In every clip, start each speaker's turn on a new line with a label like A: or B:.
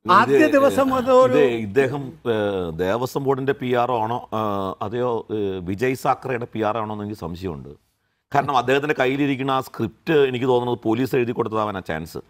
A: ആദ്യ
B: ഇത്
A: ദിവസം മുതൽ ഒരു
B: ഇത് ഇദ്ദേഹം ഏഹ്, ദേവസ്വം ബോർഡിന്റെ പി ആർ ആണോ ഏഹ്, അതെയോ ഏഹ്, വിജയ് സാക്കറയുടെ പി ആർ ആണോ എന്ന് എനിക്ക് സംശയമുണ്ട് കാരണം അദ്ദേഹത്തിന്റെ കയ്യിലിരിക്കുന്ന ആ സ്ക്രിപ്റ്റ് എനിക്ക് തോന്നുന്നത് പോലീസ് എഴുതി കൊടുത്തതാവാനാ ചാൻസ്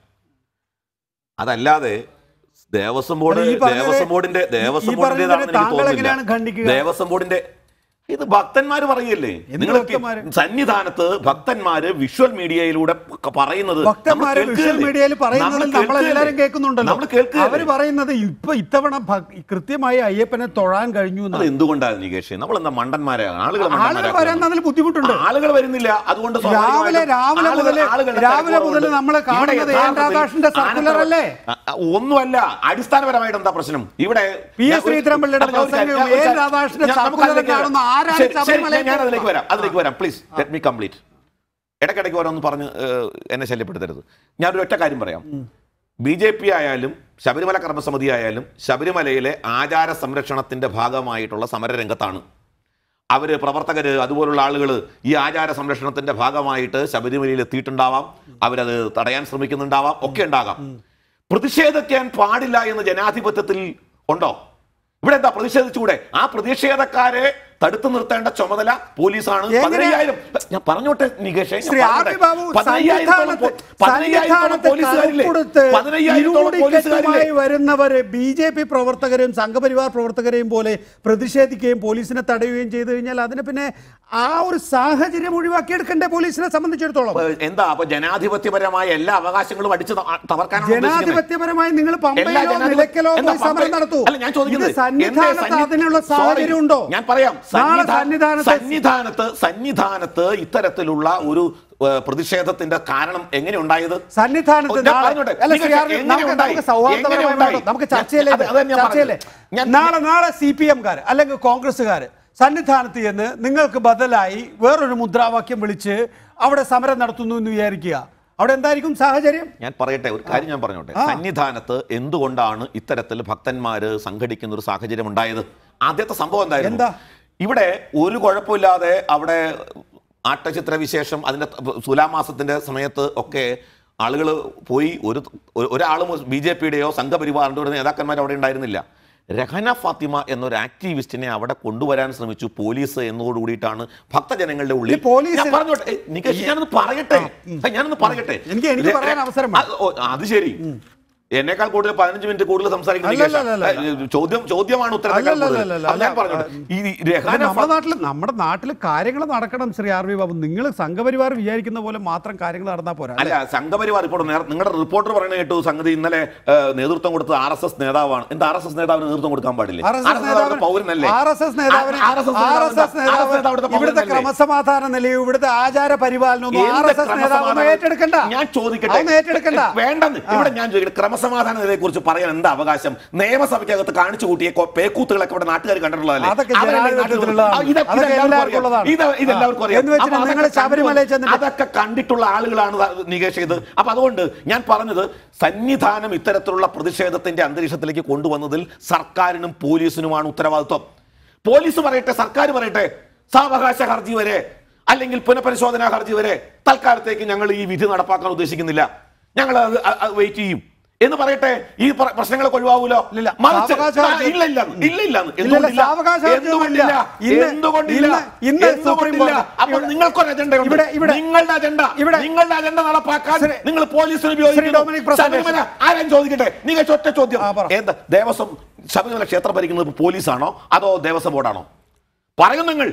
B: അതല്ലാതെ ദേവസ്വം ബോർഡ്
A: അല്ല, ഈ പറഞ്ഞത്
B: ദേവസ്വം ബോർഡിന്റെ
A: ഈ
B: ദേവസ്വം
A: പറഞ്ഞതിനെ
B: ബോർഡിന്റേതാണെന്ന് എനിക്ക്
A: താങ്കൾ എങ്ങനെയാണ്
B: തോന്നുന്നില്ല
A: ഖണ്ഡിക്കുക?
B: ദേവസ്വം ബോർഡിന്റെ ഇത് ഭക്തന്മാര് പറയല്ലേ
A: എന്ത്
B: നിങ്ങൾ
A: ഭക്തന്മാര്?
B: സന്നിധാനത്ത് ഭക്തന്മാര് വിഷ്വൽ മീഡിയയിലൂടെ ക- പറയുന്നത് നമ്മൾ
A: ഭക്തന്മാര് വിഷ്വൽ
B: കേൾക്കുകയല്ലേ?
A: മീഡിയയിൽ പറയുന്നത്
B: നമ്മൾ
A: നമ്മളെല്ലാരും
B: കേൾക്കുകയല്ലേ?
A: കേൾക്കുന്നുണ്ടല്ലോ
B: നമ്മൾ കേൾക്കുകയല്ലേ?
A: അവര് പറയുന്നത് ഇപ്പൊ ഇത്തവണ ഭ- കൃത്യമായി അയ്യപ്പനെ തൊഴാൻ കഴിഞ്ഞു
B: അത്
A: എന്നാണ്.
B: എന്തുകൊണ്ടാണ് നികേഷ് നമ്മൾ എന്താ മണ്ടന്മാരെ ആളുകൾ
A: ആളുകൾ വരാന്നതിൽ ബുദ്ധിമുട്ടുണ്ട്
B: ആളുകൾ വരുന്നില്ല അതുകൊണ്ട്
A: രാവിലെ
B: സ്വാഭാവികമായിട്ടും
A: രാവിലെ
B: ആളുകൾ-
A: മുതല്
B: ആളുകളുടെ
A: രാവിലെ
B: തിരക്കുറവുണ്ട്.
A: മുതല് നമ്മള്
B: ഇവിടെ
A: കാണുന്നത് എൻ
B: യഥാർത്ഥത്തിൽ
A: രാധാകൃഷ്ണന്റെ സർക്കുലർ
B: ആനത്തറ-
A: അല്ലേ?
B: അ- അ- ഒന്നുമല്ല അടിസ്ഥാനപരമായിട്ട് എന്താ പ്രശ്നം ഇവിടെ
A: പി എസ്
B: ഞാൻ ഒരു-
A: ശ്രീധരൻപിള്ളയുടെ
B: അല്ല, ഞാൻ ഒരു കാര്യം-
A: പ്രസംഗം
B: ഞാൻ ഒരു
A: എൻ
B: കാര്യം-
A: രാധാകൃഷ്ണന്റെ
B: ഞാൻ- നമുക്ക്
A: സർക്കുലർ
B: അതിലേക്ക് വരാം.
A: കാണുന്ന ആരാണ്
B: ശരി, ശരി,
A: ശബരിമലയിൽ
B: ഞാൻ അതിലേക്ക് വരാം അതിലേക്ക് വരാം പ്ലീസ് ലെറ്റ് മീ കംപ്ലീറ്റ് ഇടയ്ക്കിടയ്ക്ക് ഓരോന്ന് പറഞ്ഞ് ഏഹ്, എന്നെ ശല്യപ്പെടുത്തരുത് ഞാനൊരു ഒറ്റ കാര്യം പറയാം ബി ജെ പി ആയാലും ശബരിമല കർമ്മസമിതി ആയാലും ശബരിമലയിലെ ആചാര സംരക്ഷണത്തിന്റെ ഭാഗമായിട്ടുള്ള സമരരംഗത്താണ് അവര് പ്രവർത്തകര് അതുപോലുള്ള ആളുകൾ ഈ ആചാര സംരക്ഷണത്തിന്റെ ഭാഗമായിട്ട് ശബരിമലയിൽ എത്തിയിട്ടുണ്ടാവാം അവരത് തടയാൻ ശ്രമിക്കുന്നുണ്ടാവാം ഒക്കെ ഉണ്ടാകാം പ്രതിഷേധിക്കാൻ പാടില്ല എന്ന് ജനാധിപത്യത്തിൽ ഉണ്ടോ ഇവിടെ എന്താ പ്രതിഷേധിച്ചുകൂടെ ആ പ്രതിഷേധക്കാരെ തടുത്തു നിർത്തേണ്ട ചുമതല പോലീസാണ്
A: എങ്ങനെ?
B: പതിനയ്യായിരം ഞാൻ പറഞ്ഞോട്ടെ നികേഷേ ഞാൻ
A: ശ്രീ ആർ
B: പറഞ്ഞോട്ടെ.
A: വി ബാബു
B: പതിനയ്യായിരത്തോളം പോ- പതിനയ്യായിരത്തോളം
A: സന്നിധാനത്ത്
B: പോലീസുകാരില്ലേ
A: കറുപ്പെടുത്ത്
B: പതിനയ്യായിരത്തോളം പോലീസുകാരില്ലേ
A: ഇരുമുടിക്കെട്ടുമായി വരുന്നവര് ബി ജെ പി പ്രവർത്തകരും സംഘപരിവാർ പ്രവർത്തകരെയും പോലെ പ്രതിഷേധിക്കുകയും പോലീസിനെ തടയുകയും ചെയ്തു കഴിഞ്ഞാൽ അതിന് പിന്നെ ആ ഒരു സാഹചര്യം ഒഴിവാക്കിയെടുക്കണ്ടേ പോലീസിനെ സംബന്ധിച്ചിടത്തോളം
B: അപ്പൊ എന്താ അപ്പൊ ജനാധിപത്യപരമായ എല്ലാ അവകാശങ്ങളും അടിച്ചു ത- തകർക്കാനാണ് ഉദ്ദേശിക്കുന്നത്?
A: ജനാധിപത്യപരമായി നിങ്ങൾ
B: എല്ലാ
A: പമ്പയിലോ
B: ജനാധിപ-
A: നിലയ്ക്കലോ
B: എന്താ
A: പോയി സമരം
B: പമ്പ-
A: നടത്തൂ
B: അല്ല, ഞാൻ ചോദിക്കുന്നത്
A: ഇത് സന്നിധാനത്ത്
B: എന്തേ സന്നി-
A: അതിനുള്ള
B: Sorry,
A: സാഹചര്യം ഉണ്ടോ
B: ഞാൻ പറയാം
A: നാളെ
B: സന്നിധാ-
A: സന്നിധാനത്ത്
B: സന്നിധാനത്ത് സന്നിധാനത്ത് ഇത്തരത്തിലുള്ള ഒരു ഏഹ്, പ്രതിഷേധത്തിന്റെ കാരണം എങ്ങനെ ഉണ്ടായത്
A: സന്നിധാനത്ത്
B: ഞാൻ
A: നാളെ-
B: പറഞ്ഞോട്ടെ,
A: അല്ല,
B: നിങ്ങൾ
A: ശ്രീ ആർ വി,
B: എങ്ങനെ
A: നമുക്ക്
B: ഉണ്ടായി?
A: നമുക്ക് സൗഹാർദ്ദപരമായി
B: എങ്ങനെ ഉണ്ടായി?
A: വേണം. നമുക്ക്
B: ഞാൻ-
A: ചർച്ചയിലേക്ക്
B: അത് അതാ ഞാൻ
A: ചർച്ചയിലെ
B: പറഞ്ഞത്. ഞാൻ-
A: നാളെ നാളെ സി പി എംകാർ അല്ലെങ്കിൽ കോൺഗ്രസ്സുകാർ സന്നിധാനത്ത് ചെന്ന് നിങ്ങൾക്ക് ബദലായി വേറൊരു മുദ്രാവാക്യം വിളിച്ച് അവിടെ സമരം നടത്തുന്നു എന്ന് വിചാരിക്കുക അവിടെ എന്തായിരിക്കും സാഹചര്യം
B: ഞാൻ പറയട്ടെ ഒരു കാര്യം ഞാൻ പറഞ്ഞോട്ടെ സന്നിധാനത്ത് എന്തുകൊണ്ടാണ് ഇത്തരത്തിൽ ഭക്തന്മാര് സംഘടിക്കുന്ന ഒരു സാഹചര്യം ഉണ്ടായത് ആദ്യത്തെ സംഭവം എന്തായിരുന്നു
A: എന്താ?
B: ഇവിടെ ഒരു കുഴപ്പമില്ലാതെ അവിടെ ആട്ടചിത്ര വിശേഷം അതിന്റെ തുലാമാസത്തിന്റെ സമയത്ത് ഒക്കെ ആളുകൾ പോയി ഒരു ഒരാളും ബി ജെ പിയുടെയോ സംഘപരിവാറിന്റെ നേതാക്കന്മാർ അവിടെ ഉണ്ടായിരുന്നില്ല രഹന ഫാത്തിമ എന്നൊരു ആക്ടിവിസ്റ്റിനെ അവിടെ കൊണ്ടുവരാൻ ശ്രമിച്ചു പോലീസ് എന്നതോടുകൂടിയിട്ടാണ് ഭക്തജനങ്ങളുടെ ഉള്ളിൽ
A: ഈ പോലീസ്
B: ഞാൻ പറഞ്ഞോട്ടെ ഏയ് നികേഷ്, ഞാനൊന്ന് പറയട്ടെ ഞാനൊന്ന് പറയട്ടെ
A: എനിക്ക് എനിക്ക്
B: രെ-
A: പറയാൻ അവസരം
B: അത് ഓ, അത് ശരി എന്നേക്കാൾ കൂടുതൽ പതിനഞ്ച് മിനിറ്റ് കൂടുതൽ സംസാരിക്കുന്ന നികേഷാ.
A: അല്ലല്ലല്ല.
B: ഏ, ചോദ്യം ചോദ്യമാണ് ഉത്തരത്തേക്കാൾ കൂടുതൽ.
A: അല്ലല്ലല്ല.
B: അത് ഞാൻ പറഞ്ഞോട്ടെ ഈ രഹന
A: നമ്മുടെ
B: ഫാ-
A: നാട്ടിൽ നമ്മുടെ നാട്ടിൽ കാര്യങ്ങൾ നടക്കണം ശ്രീ ആർ വി ബാബു നിങ്ങൾ സംഘപരിവാർ വിചാരിക്കുന്ന പോലെ മാത്രം കാര്യങ്ങൾ നടന്നാൽ പോരാ
B: അല്ല സംഘപരിവാർ ഇപ്പോൾ നേര- നിങ്ങളുടെ റിപ്പോർട്ടർ പറയുന്നത് കേട്ടു സംഗതി ഇന്നലെ ഏ, നേതൃത്വം കൊടുത്തത് ആർ എസ് എസ് നേതാവാണ് എന്താ ആർ എസ് എസ് നേതാവിന് നേതൃത്വം കൊടുക്കാൻ പാടില്ലേ
A: ആർ എസ് എസ് നേതാവിന്
B: പൗരനല്ലേ
A: ആർ എസ് എസ് നേതാവിന്
B: R S S
A: R S S നേതാവ്
B: അവിടുത്തെ
A: ഇവിടുത്തെ
B: പൗരനല്ലേ?
A: ക്രമസമാധാന നിലയും ഇവിടുത്തെ ആചാര പരിപാലനവും ആർ
B: എന്ത്
A: എസ് എസ് നേതാവ്
B: ക്രമസമാധാനം?
A: ഏറ്റെടുക്കണ്ട
B: ഞാൻ ചോദിക്കട്ടെ
A: അതൊന്നും ഏറ്റെടുക്കണ്ട
B: വേണ്ടെന്ന് ഇവിടെ ഞാൻ ചോദിക്കട്ടെ ക്രമസമാധാനത്തെ കുറിച്ച് പറയാൻ എന്താ അവകാശം നിയമസഭയ്ക്കകത്ത് കാണിച്ചു കൂട്ടിയ കൊ- പേക്കൂത്തുകളൊക്കെ ഇവിടെ നാട്ടുകാർ കണ്ടിട്ടുള്ളതല്ലേ
A: അതൊക്കെ
B: അവരല്ലേ നാട്ടിൽ
A: ജനാധിപത്യത്തിലുള്ളതാണ്.
B: ആ, ഇത്
A: അതൊക്കെ
B: ഇതെല്ലാവർക്കും
A: എല്ലാവർക്കും
B: അറിയാം.
A: ഉള്ളതാണ്.
B: ഇത് ഇതെല്ലാവർക്കും
A: ആ.
B: അറിയാം.
A: എന്ന് വെച്ചിട്ട്
B: അപ്പൊ
A: നിങ്ങൾ
B: അതൊക്കെ
A: ശബരിമലയിൽ
B: കണ്ടു-
A: ചെന്നിട്ട്
B: അതൊക്കെ കണ്ടിട്ടുള്ള ആളുകളാണ് ഇത് നികേഷ് ചെയ്ത് അപ്പൊ അതുകൊണ്ട് ഞാൻ പറഞ്ഞത് സന്നിധാനം ഇത്തരത്തിലുള്ള പ്രതിഷേധത്തിന്റെ അന്തരീക്ഷത്തിലേക്ക് കൊണ്ടുവന്നതിൽ സർക്കാരിനും പോലീസിനുമാണ് ഉത്തരവാദിത്വം പോലീസ് പറയട്ടെ സർക്കാർ പറയട്ടെ സാവകാശ ഹർജി വരെ അല്ലെങ്കിൽ പുനഃപരിശോധനാ ഹർജി വരെ തൽക്കാലത്തേക്ക് ഞങ്ങൾ ഈ വിധി നടപ്പാക്കാൻ ഉദ്ദേശിക്കുന്നില്ല ഞങ്ങൾ അത് വെയിറ്റ് ചെയ്യും എന്ന് പറയട്ടെ ഈ പ്ര- പ്രശ്നങ്ങളൊക്കെ ഒഴിവാവൂലോ
A: ഇല്ല.
B: മറിച്ച്
A: സാവകാശ
B: ആ,
A: ഹർജി-
B: ഇല്ല ഇല്ല ഇല്ല ഇല്ല
A: ഇല്ല,
B: എന്തുകൊണ്ടില്ല
A: സാവകാശ ഹർജി
B: എന്തുകൊണ്ടില്ല
A: ഒന്നുമില്ല. ഇന്ന്
B: എന്തുകൊണ്ടില്ല
A: ഇന്ന് ഇന്ന് സുപ്രീം
B: എന്തുകൊണ്ടില്ല
A: കോടതി-
B: അപ്പോൾ
A: ഇവിടെ-
B: നിങ്ങൾക്കൊരു അജണ്ട
A: ഇവിടെ- ഇവിടെ-
B: നിങ്ങളുടെ അജണ്ട
A: ഇവിടെ-
B: നിങ്ങളുടെ അജണ്ട നടപ്പാക്കാൻ
A: ശ്രീ-
B: നിങ്ങൾ പോലീസിന്
A: ശ്രീ
B: ഉപയോഗിക്കുന്നു
A: ഡൊമിനിക് പ്രസന്റ്
B: ശബരിമല ആരും ചോദിക്കട്ടെ നിങ്ങൾ ഒറ്റ ചോദ്യം
A: ആ, പറ.
B: എന്താ ദേവസ്വം ശബരിമല ക്ഷേത്രം ഭരിക്കുന്നത് പോലീസാണോ അതോ ദേവസ്വം ബോർഡാണോ പറയും നിങ്ങൾ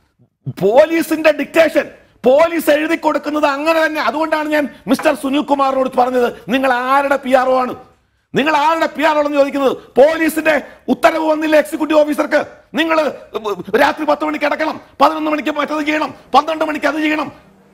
B: പോലീസിന്റെ ഡിക്റ്റേഷൻ പോലീസ് എഴുതി കൊടുക്കുന്നത് അങ്ങനെ തന്നെ അതുകൊണ്ടാണ് ഞാൻ മിസ്റ്റർ സുനിൽ കുമാറിനോട് പറഞ്ഞത് നിങ്ങൾ ആരുടെ പി ആർ ആണ് നിങ്ങൾ ആരുടെ പി ആർ ആണെന്ന് ചോദിക്കുന്നത് പോലീസിന്റെ ഉത്തരവ് വന്നില്ല എക്സിക്യൂട്ടീവ് ഓഫീസർക്ക് നിങ്ങൾ രാത്രി പത്ത് മണിക്ക് അടക്കണം പതിനൊന്ന് മണിക്ക് മറ്റത് ചെയ്യണം പന്ത്രണ്ട് മണിക്ക് അത് ചെയ്യണം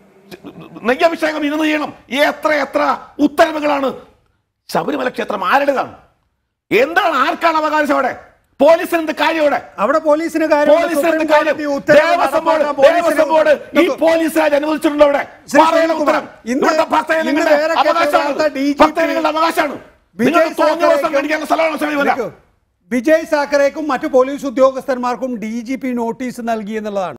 B: നെയ്യഭിഷേകം ഇന്ന് ചെയ്യണം എത്ര എത്ര ഉത്തരവുകളാണ് ശബരിമല ക്ഷേത്രം ആരുടേതാണ് എന്താണ് ആർക്കാണ് അവകാശം അവിടെ പോലീസിന് എന്ത് കാര്യം അവിടെ
A: അവിടെ പോലീസിന് കാര്യം
B: പോലീസിന് എന്ത് കാര്യം ദേവസ്വം ബോർഡ് ദേവസ്വം ബോർഡ് ഈ പോലീസ് രാജ് അനുവദിച്ചിട്ടുണ്ടോ അവിടെ
A: ശ്രീ
B: പറയണം
A: സുനിൽകുമാർ,
B: ഉത്തരം
A: ഇന്ന്
B: ഇവിടുത്തെ ഭക്തരെ
A: ഇന്ന്
B: നിങ്ങളുടെ
A: വേറെ കേട്ട
B: അവകാശമാണ്
A: വാർത്ത DGP
B: ഭക്തരെ നിങ്ങളുടെ അവകാശമാണ്
A: വിജയ്
B: നിങ്ങൾക്ക് തോന്നിയ ദിവസം
A: സാക്കറേക്കും-
B: മേടിക്കാനുള്ള സ്ഥലമാണ് ശബരിമല
A: വിജയ് സാക്കറേക്കും മറ്റു പോലീസ് ഉദ്യോഗസ്ഥന്മാർക്കും ഡി ജി പി നോട്ടീസ് നൽകി എന്നുള്ളതാണ്